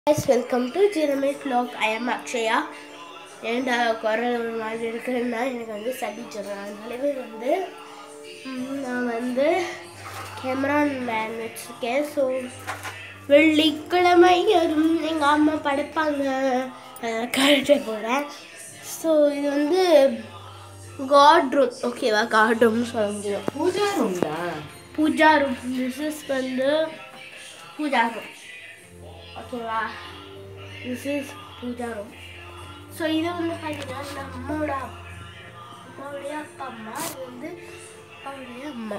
guys, welcome to Jeremy vlog. I am Akshaya. ஏன்டா குரல் ஒரு மாதிரி இருக்குன்னா எனக்கு வந்து சளி ஜுரம் அதனாலவே வந்து ம், நான் வந்து கேமரான் மேன் வச்சுருக்கேன் ஸோ வெள்ளிக்கிழமை வரும் எங்கள் அம்மா படைப்பாங்க கரெக்டாக போகிறேன் ஸோ இது வந்து காட் ரூம் ஓகேவா காட் ரூம் சொல்ல முடியும் பூஜா ரூம்டா பூஜா ரூம் திஸ் இஸ் வந்து பூஜா ரூம் ஓகேவா this is puja room so இது வந்து பார்த்தீங்கன்னா நம்மளோட அம்மாவுடைய அப்பா அம்மா இது வந்து அப்பாவுடைய அம்மா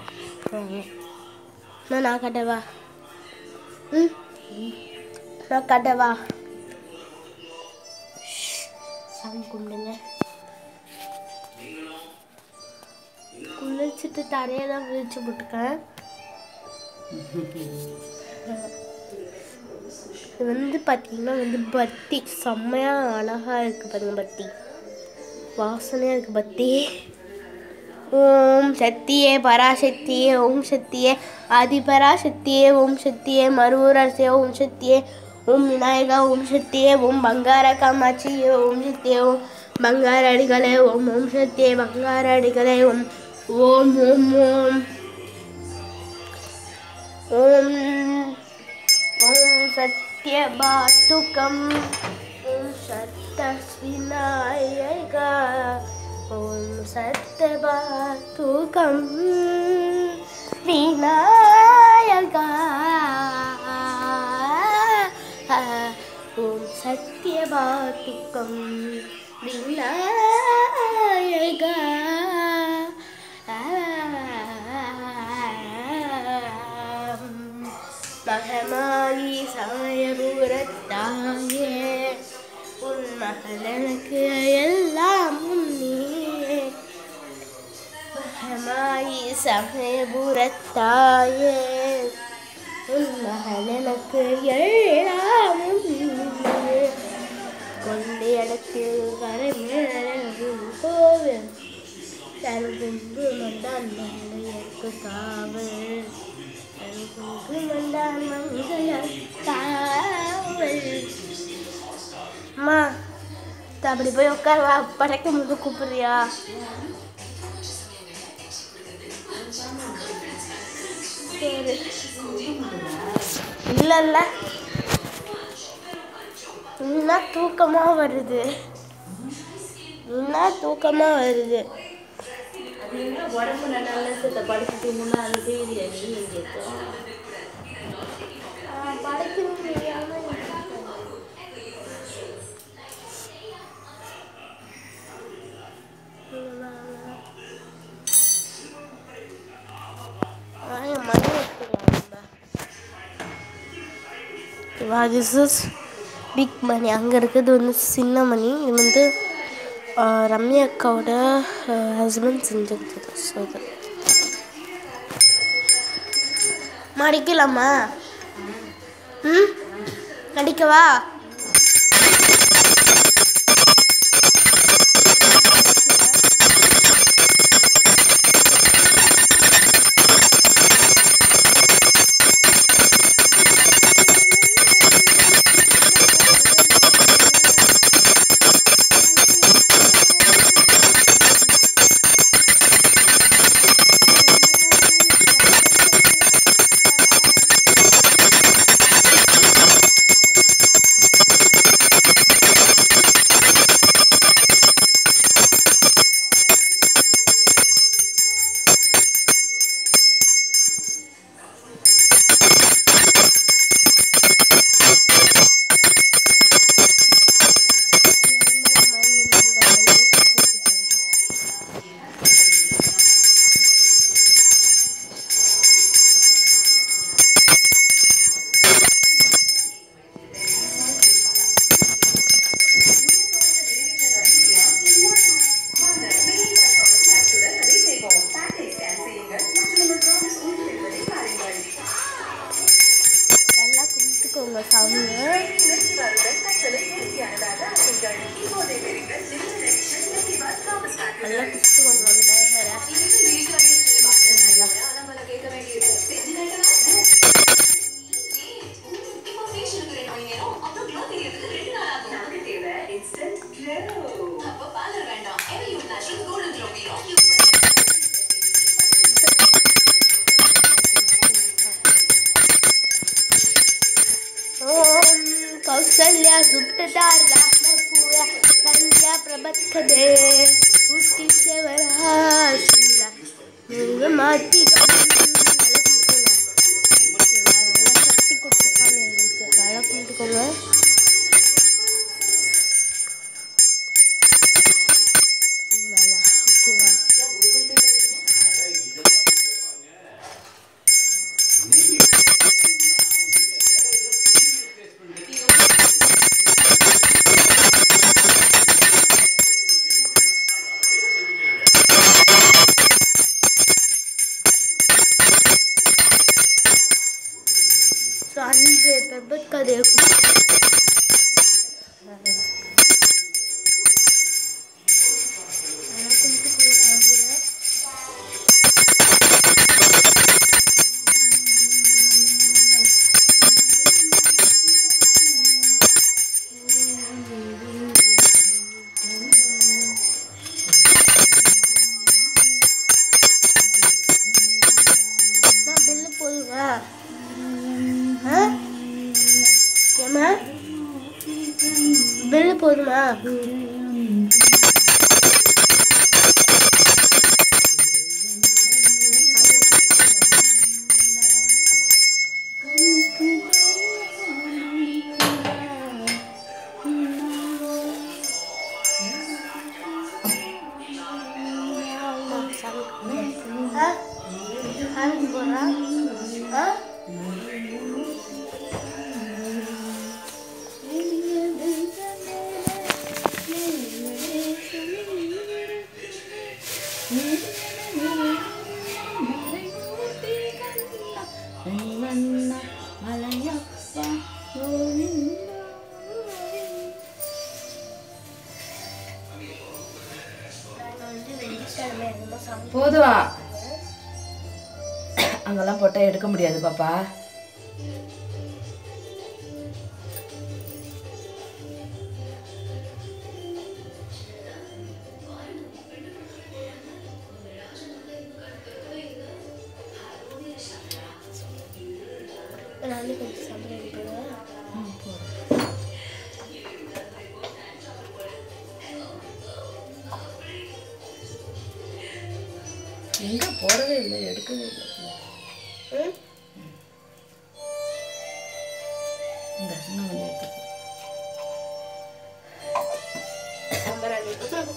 நான் நான் கட்டவா ம் நான் கட்டவா சாமி கும்பிடுங்க குளிச்சுட்டு தரையை தான் விரிச்சு போட்டுக்கேன் இது வந்து பார்த்தீங்கன்னா வந்து பத்தி செம்மையாக அழகாக இருக்குது பாருங்க பத்தி வாசனையாக இருக்குது பத்தி ஓம் சக்தியே பராசக்தியே ஓம் சக்தியே ஆதிபராசக்தியே ஓம் சக்தியே மருவரசே ஓம் சக்தியே ஓம் விநாயகா ஓம் சக்தியே ஓம் பங்கார காமாட்சியே ஓம் சக்தியே ஓம் பங்கார அடிகளே ஓம் ஓம் சக்தியே பங்கார அடிகளே ஓம் ஓம் ஓம் ஓம் ஓம் ஓம் சத்யபாத்துகம் ஓம் சத்தஸ்விநாயகா ஓம் சத்யபாத்துகம் விநாயகா ஓம் சத்யபாத்துகம் விநாயகா மகமாயி சமயபுரத்தாயே உன் மகளனுக்கு எல்லாம் நீயே மகமாயி சமயபுரத்தாயே உன் மகளனுக்கு எல்லாம் நீயே கொண்டு இடத்தில் வரமேறும் கோவில் தருகுந்து மண்டான் மங்கையர்க்கு காவல் தருகுந்து மண்டான் மங்கையர் காவல் அம்மா தா, அப்படி போய் உட்கார் வா படைக்கும் போது கூப்பிடுறியா சரி இல்லை இல்லை என்ன தூக்கமா வருது என்ன தூக்கமா வருது உடம்பு நல்ல நல்ல படுத்துட்டு முன்னா அந்த செய்தி நீங்க படைக்க முடியாம திஸ் இஸ் பிக் மணி அங்கே இருக்கிறது வந்து சின்ன மணி இது வந்து ஆஹ், ரம்யா அக்காவோட ஹஸ்பண்ட் செஞ்சுருக்குது ஸோ இது மடிக்கலாமா ம் நடிக்கவா நல்லா கும்பிட்டுக்கோங்க சாமி நல்லா கும்பிட்டுக்கோங்க விநாயகரை இப்போ ஃபேஷியலுக்கு ரெண்டு மணி நேரம் அப்புறம் கௌசல்யா சுப்ததா ராமபூர சந்தியா பிரபத்ததே உத்திஷ்ய வரஹாசிரா மாத்தி சக்தி கொடுத்த சாமி எங்களுக்கு நல்லா கும்பிட்டுக்கோங்க நல்லா ஓகேவா ஸோ அந்த பெர்பத் கதையை பெல்லு போதுமா ஆ ஏம்மா பெல்லு போதுமா ஆ சாமிக்கு போறா ஆ நாங்கள் வந்து வெள்ளிக்கிழமை என்னமோ சமைப்போம் போதும் அங்கெல்லாம் போட்டால் எடுக்க முடியாது பாப்பா நானே கொஞ்சம் சமையல் போடுவேன் ம், போதும். எங்க போடவே இல்லை எடுக்கவே இல்லை ம் இந்த இன்னும் கொஞ்சம் எடுத்துக்கோ சாம்பார்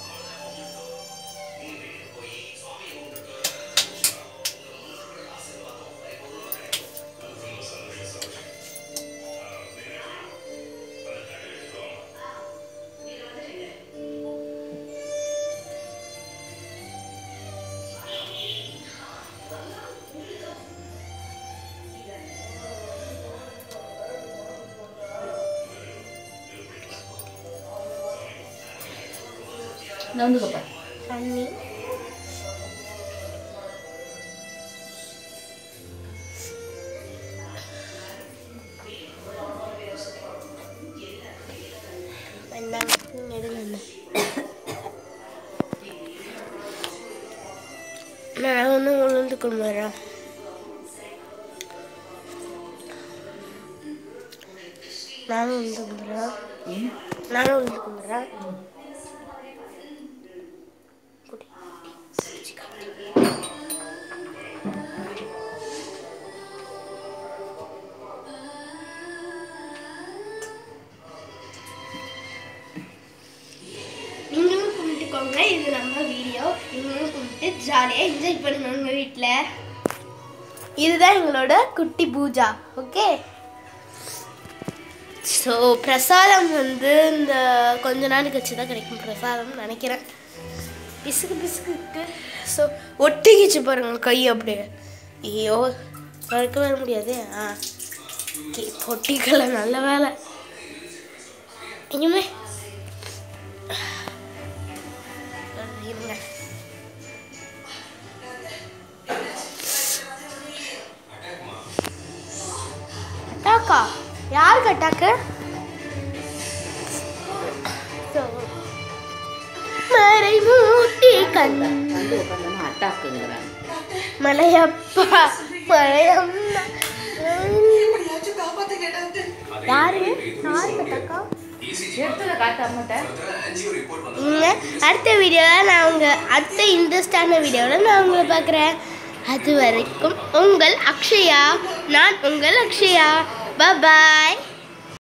நவுந்துக்கப்பா தண்ணி வெங்காயத்துக்கு நெடுங்க நான் ஒன்று உளுந்து கும்பிட்றேன் நானும் உளுந்து கும்பிட்றேன் ம் நானும் உளுந்து கும்பிட்றேன் குடி நீங்களும் கும்பிட்டுக்கோங்க இது நம்ம வீடியோ நீங்களும் கும்பிட்டு ஜாலியாக என்ஜாய் பண்ணுங்க உங்கள் வீட்டில் இதுதான் எங்களோட குட்டி பூஜா ஓகே ஸோ பிரசாதம் வந்து இந்த கொஞ்ச நாள் கழிச்சு தான் கிடைக்கும் பிரசாதம் நினைக்கிறேன் பிசுக்கு பிசுக்கு ஸோ ஒட்டிக்கிச்சு பாருங்க கை அப்படியே ஐயோ வளர்க்க வர முடியாது ஆ ஓகே ஒட்டிக்கல நல்ல வேலை இனிமே இருங்க அட்டாக்கா யாருக்கு அட்டாக்கு மறைமூட்டி கண் வந்து உட்காந்தோம்னா அட்டாக்குங்கிறாங்க மலையப்பா மலையம்மா யாருங்க யாரு கட்டாக்கா எடுத்ததை காட்ட மாட்டேன் இங்க அடுத்த வீடியோவில் நான் உங்கள் அடுத்த இன்ட்ரெஸ்டான வீடியோவில் நான் உங்களை பார்க்குறேன் அது வரைக்கும் உங்கள் அக்ஷயா நான் உங்கள் அக்ஷயா பாய்